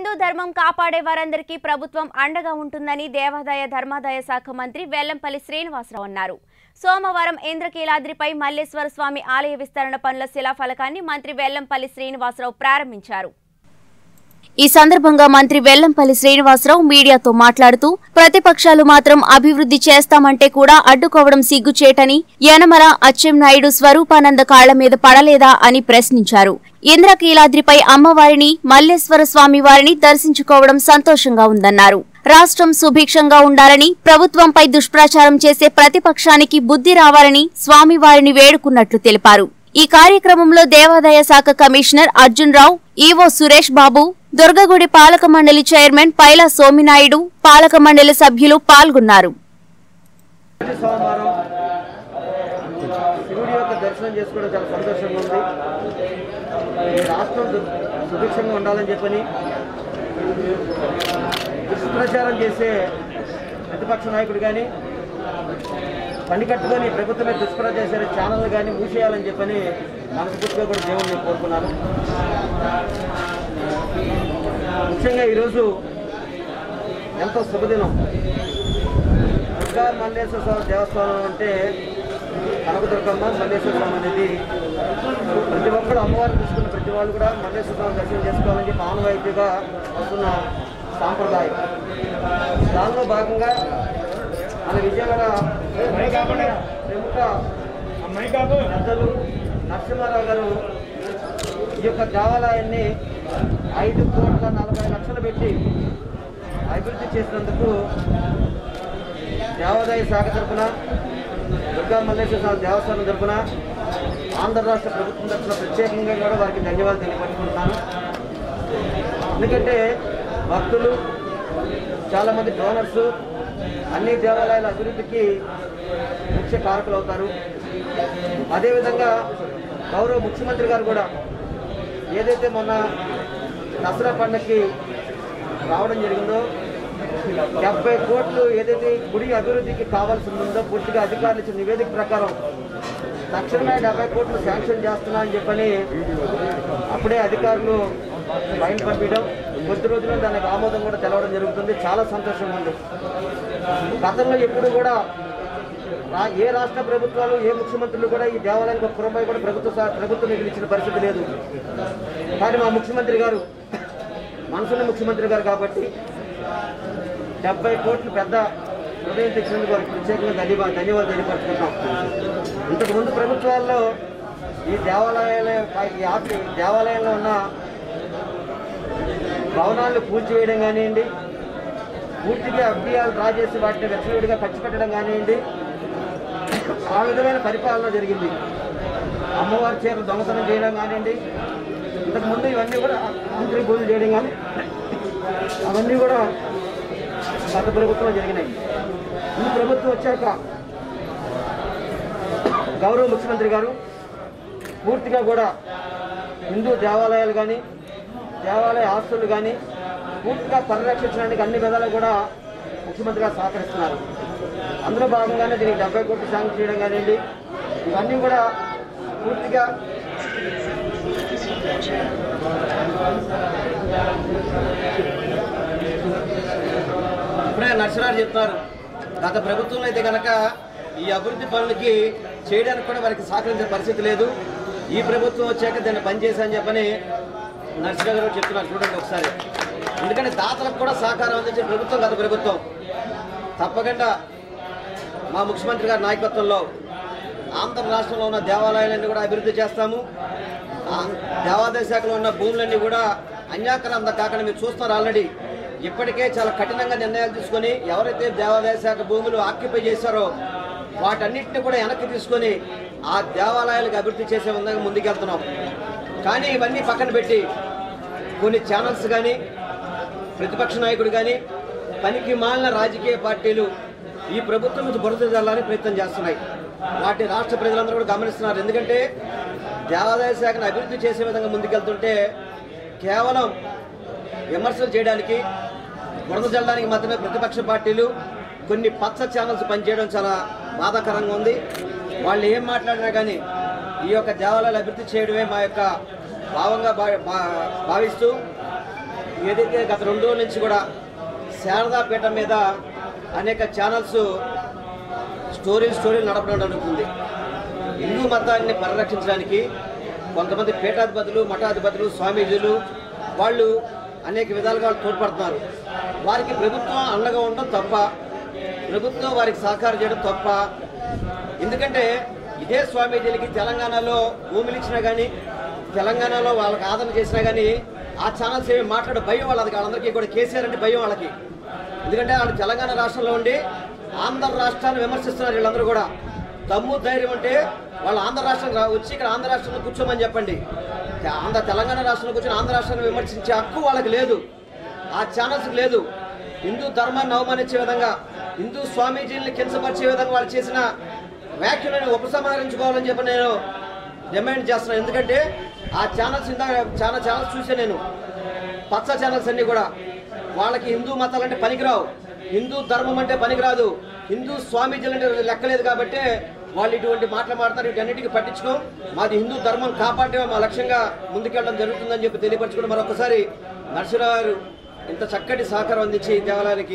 హిందూ ధర్మం కాపాడే వారందరికీ ప్రభుత్వం అండగా ఉంటుందని దేవాదాయ ధర్మాదాయ శాఖ మంత్రి వెల్లంపల్లి శ్రీనివాసరావు అన్నారు సోమవారం ఇంద్రకీలాద్రిపై మల్లేశ్వర స్వామి ఆలయ విస్తరణ పనుల శిలాఫలకాన్ని మంత్రి వెల్లంపల్లి శ్రీనివాసరావు ప్రారంభించారు ఈ సందర్భంగా మంత్రి వెల్లంపల్లి శ్రీనివాసరావు మీడియాతో మాట్లాడుతూ ప్రతిపక్షాలు మాత్రం అభివృద్ధి చేస్తామంటే కూడా అడ్డుకోవడం సిగ్గుచేటని యనమల అచ్చెన్నాయుడు స్వరూపానంద కాళ్ల మీద పడలేదా అని ప్రశ్నించారు ఇంద్రకీలాద్రిపై అమ్మవారిని మల్లేశ్వర స్వామి వారిని దర్శించుకోవడం సంతోషంగా ఉందన్నారు రాష్ట్రం సుభిక్షంగా ఉండాలని ప్రభుత్వంపై దుష్ప్రచారం చేసే ప్రతిపక్షానికి బుద్ధి రావాలని స్వామివారిని వేడుకున్నట్లు తెలిపారు ఈ కార్యక్రమంలో దేవాదాయ శాఖ కమిషనర్ అర్జున్ రావు ఈవో సురేష్ బాబు దుర్గగుడి పాలక మండలి చైర్మన్ పైలా సోమినాయుడు పాలక మండలి సభ్యులు పాల్గొన్నారు ప్రతి సోమవారం శివుడి యొక్క దర్శనం చేసుకోవడం చాలా సంతోషంగా ఉంది ఈ రాష్ట్రం దు- సుభిక్షంగా ఉండాలని చెప్పని దుష్ప్రచారం చేసే ప్రతిపక్ష నాయకుడు కానీ పని కట్టుకొని ప్రభుత్వమే దుష్ప్రచారం చేసే ఛానల్ కానీ మూసేయాలని చెప్పని మనస్ఫూర్తిగా కూడా దేవుడిని నేను కోరుకున్నాను ముఖ్యంగా ఈరోజు ఎంతో శుభదినం దుర్గా మల్లేశ్వర స్వామి దేవస్థానం అంటే కనకదుర్గమ్మ మల్లేశ్వర స్వామి అనేది ప్రతి ఒక్కరు అమ్మవారిని తీసుకున్న ప్రతి వాళ్ళు కూడా మల్లేశ్వర స్వామి దర్శనం చేసుకోవాలని చెప్పి ఆనవాయితీగా వస్తున్న సాంప్రదాయం దానిలో భాగంగా మన విజయవాడ ప్రముఖ పెద్దలు నరసింహారావు గారు ఈ యొక్క దేవాలయాన్ని ఐదు కోట్ల నలభై లక్షలు పెట్టి అభివృద్ధి చేసినందుకు దేవాదాయ శాఖ తరఫున దుర్గా మల్లేశ్వర స్వామి దేవస్థానం తరఫున ఆంధ్ర రాష్ట్ర ప్రభుత్వం తరఫున ప్రత్యేకంగా కూడా వారికి ధన్యవాదాలు తెలియపరుచుకుంటున్నాను ఎందుకంటే భక్తులు చాలామంది డోనర్స్ అన్ని దేవాలయాల అభివృద్ధికి ముఖ్య కారకులు అవుతారు అదేవిధంగా గౌరవ ముఖ్యమంత్రి గారు కూడా ఏదైతే మొన్న దసరా పండుగకి రావడం జరిగిందో డెబ్బై కోట్లు ఏదైతే గుడి అభివృద్ధికి కావాల్సి ఉందో పూర్తిగా అధికారులు ఇచ్చిన నివేదిక ప్రకారం తక్షణమే డెబ్బై కోట్లు శాంక్షన్ చేస్తున్నా అని చెప్పని అప్పుడే అధికారులు ఫైన్ పంపించడం కొద్ది రోజుల్లో దానికి ఆమోదం కూడా తెలవడం జరుగుతుంది చాలా సంతోషంగా ఉంది గతంలో ఎప్పుడు కూడా రా- ఏ రాష్ట్ర ప్రభుత్వాలు ఏ ముఖ్యమంత్రులు కూడా ఈ దేవాలయానికి ఒక్క రూపాయి కూడా ప్రభుత్వ సహ- ప్రభుత్వం నిధులు ఇచ్చిన పరిస్థితి లేదు కానీ మా ముఖ్యమంత్రి గారు మనసున్న ముఖ్యమంత్రి గారు కాబట్టి డెబ్బై కోట్లు పెద్ద హృదయం తెచ్చినందుకు వారికి ప్రత్యేకంగా ధన్యవాదాలు ధన్యవాదాలు తెలియపరుచుకుంటాం ఇంతకుముందు ప్రభుత్వాల్లో ఈ దేవాలయాల ఈ ఆఫీ దేవాలయంలో ఉన్న భవనాలను పూర్తి చేయడం కానివ్వండి పూర్తిగా అభ్యాలు డ్రా చేసి వాటిని వెచ్చలుడిగా ఖర్చు పెట్టడం కానివ్వండి ఆ విధమైన పరిపాలన జరిగింది అమ్మవారి చీరలు దొంగతనం చేయడం కానివ్వండి ఇంతకుముందు ఇవన్నీ కూడా మంత్రి పూజలు చేయడం కానీ అవన్నీ కూడా గత ప్రభుత్వంలో జరిగినాయి ఈ ప్రభుత్వం వచ్చాక గౌరవ ముఖ్యమంత్రి గారు పూర్తిగా కూడా హిందూ దేవాలయాలు కానీ దేవాలయ ఆస్తులు కానీ పూర్తిగా పరిరక్షించడానికి అన్ని విధాలు కూడా ముఖ్యమంత్రి గారు సహకరిస్తున్నారు అందులో భాగంగానే దీనికి డెబ్బై కోట్లు శాంక్షన్ చేయడం కానివ్వండి ఇవన్నీ కూడా పూర్తిగా ఇప్పుడే నర్సరారు చెప్తారు గత ప్రభుత్వంలో అయితే కనుక ఈ అభివృద్ధి పనులకి చేయడానికి కూడా వారికి సహకరించే పరిస్థితి లేదు ఈ ప్రభుత్వం వచ్చాక దాన్ని పనిచేశాని చెప్పని నర్సరావు గారు చెప్తున్నారు చూడండి ఒకసారి ఎందుకంటే దాతలకు కూడా సహకారం అందించే ప్రభుత్వం గత ప్రభుత్వం తప్పకుండా మా ముఖ్యమంత్రి గారి నాయకత్వంలో ఆంధ్ర రాష్ట్రంలో ఉన్న దేవాలయాలన్నీ కూడా అభివృద్ధి చేస్తాము ఆ దేవాదాయ శాఖలో ఉన్న భూములన్నీ కూడా అన్యాక్రాంతం కాకుండా మీరు చూస్తున్నారు ఆల్రెడీ ఇప్పటికే చాలా కఠినంగా నిర్ణయాలు తీసుకొని ఎవరైతే దేవాదాయ శాఖ భూములు ఆక్యుపై చేశారో వాటన్నిటిని కూడా వెనక్కి తీసుకొని ఆ దేవాలయాలకు అభివృద్ధి చేసే విధంగా ముందుకెళ్తున్నాం కానీ ఇవన్నీ పక్కన పెట్టి కొన్ని ఛానల్స్ కానీ ప్రతిపక్ష నాయకుడు కానీ పనికి మాలిన రాజకీయ పార్టీలు ఈ ప్రభుత్వం నుంచి బురద జల్లాలని ప్రయత్నం చేస్తున్నాయి వాటి రాష్ట్ర ప్రజలందరూ కూడా గమనిస్తున్నారు ఎందుకంటే దేవాదాయ శాఖను అభివృద్ధి చేసే విధంగా ముందుకెళ్తుంటే కేవలం విమర్శలు చేయడానికి బురద జల్లడానికి మాత్రమే ప్రతిపక్ష పార్టీలు కొన్ని పచ్చ ఛానల్స్ పనిచేయడం చాలా బాధాకరంగా ఉంది వాళ్ళు ఏం మాట్లాడినా కానీ ఈ యొక్క దేవాలయాలు అభివృద్ధి చేయడమే మా యొక్క భావంగా భా- భా- భావిస్తూ ఏదైతే గత రెండు రోజుల నుంచి కూడా శారదాపేట మీద అనేక ఛానల్స్ స్టోరీలు స్టోరీలు నడపడం జరుగుతుంది హిందూ మతాన్ని పరిరక్షించడానికి కొంతమంది పీఠాధిపతులు మఠాధిపతులు స్వామీజీలు వాళ్ళు అనేక విధాలుగా వాళ్ళు తోడ్పడుతున్నారు వారికి ప్రభుత్వం అండగా ఉండడం తప్ప ప్రభుత్వం వారికి సహకారం చేయడం తప్ప ఎందుకంటే ఇదే స్వామీజీలకి తెలంగాణలో భూములు ఇచ్చినా కానీ తెలంగాణలో వాళ్ళకి ఆదరణ చేసినా కానీ ఆ ఛానల్స్ ఏమి మాట్లాడే భయం వాళ్ళది వాళ్ళందరికీ కూడా కేసీఆర్ అంటే భయం వాళ్ళకి ఎందుకంటే వాళ్ళు తెలంగాణ రాష్ట్రంలో ఉండి ఆంధ్ర రాష్ట్రాన్ని విమర్శిస్తున్నారు వీళ్ళందరూ కూడా దమ్ము ధైర్యం అంటే వాళ్ళు ఆంధ్ర రాష్ట్రం రా- వచ్చి ఇక్కడ ఆంధ్ర రాష్ట్రంలో కూర్చోమని చెప్పండి తె- ఆంధ్ర తెలంగాణ రాష్ట్రంలో కూర్చొని ఆంధ్ర రాష్ట్రాన్ని విమర్శించే హక్కు వాళ్ళకి లేదు ఆ ఛానల్స్కి లేదు హిందూ ధర్మాన్ని అవమానించే విధంగా హిందూ స్వామీజీని కించపరిచే విధంగా వాళ్ళు చేసిన వ్యాఖ్యలను ఉపసంహరించుకోవాలని చెప్పి నేను డిమాండ్ చేస్తున్నాను ఎందుకంటే ఆ ఛానల్స్ ఇందాక చాలా ఛానల్స్ చూసాను నేను పచ్చ ఛానల్స్ అన్నీ కూడా వాళ్ళకి హిందూ మతాలు అంటే పనికిరావు హిందూ ధర్మం అంటే పనికిరాదు హిందూ స్వామీజీలు అంటే లెక్కలేదు కాబట్టి వాళ్ళు ఇటువంటి మాటలు మాడతారు వీటన్నిటికీ పట్టించుకో మాది హిందూ ధర్మం కాపాడటమే మా లక్ష్యంగా ముందుకెళ్ళడం జరుగుతుందని చెప్పి తెలియపరచుకుని మరొకసారి నరసింహరావు గారు ఇంత చక్కటి సహకారం అందించి ఈ దేవాలయానికి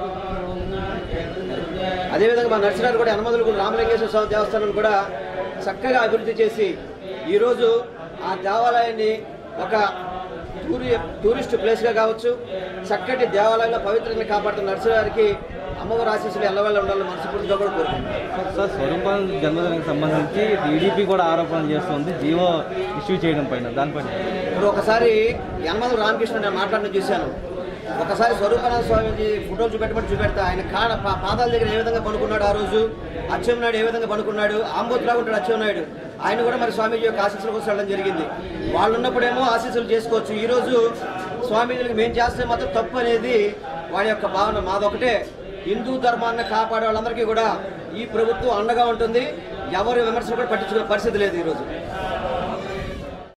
అదేవిధంగా మా నరసింహారు కూడా హనుమంతులు కూడా రామలింగేశ్వర స్వామి దేవస్థానం కూడా చక్కగా అభివృద్ధి చేసి ఈరోజు ఆ దేవాలయాన్ని ఒక టూరి టూరిస్ట్ ప్లేస్గా కావచ్చు చక్కటి దేవాలయంలో పవిత్రతని కాపాడుతున్న నరసింహారికి అమ్మవారి ఆశీస్సులు ఎల్లవెల్ల ఉండాలని మనస్ఫూర్తిగా కూడా కోరుకుంటున్నాను సార్ స్వరూపాల జన్మదినానికి సంబంధించి టీడీపీ కూడా ఆరోపణలు చేస్తుంది జీవో ఇష్యూ చేయడం పైన దానిపైన ఇప్పుడు ఒకసారి యనమల రామకృష్ణ నేను మాట్లాడడం చూశాను ఒకసారి స్వరూపానంద స్వామిజీ ఫోటోలు చూపెట్టమని చూపెడతా ఆయన కాడ పా- పాదాల దగ్గర ఏ విధంగా పనుకున్నాడు ఆ రోజు అచ్చెన్నాయుడు ఏ విధంగా పనుకున్నాడు ఆంబోతులాగా ఉంటాడు అచ్చెన్నాయుడు ఆయన కూడా మరి స్వామీజీ యొక్క ఆశీస్సుల కోసం వెళ్ళడం జరిగింది వాళ్ళు ఉన్నప్పుడేమో ఆశీస్సులు చేసుకోవచ్చు ఈ రోజు స్వామీజీలకు మేము చేస్తే మాత్రం తప్పు అనేది వాడి యొక్క భావన మాదొకటే హిందూ ధర్మాన్ని కాపాడే వాళ్ళందరికీ కూడా ఈ ప్రభుత్వం అండగా ఉంటుంది ఎవరు విమర్శలు కూడా పట్టించుకునే పరిస్థితి లేదు ఈరోజు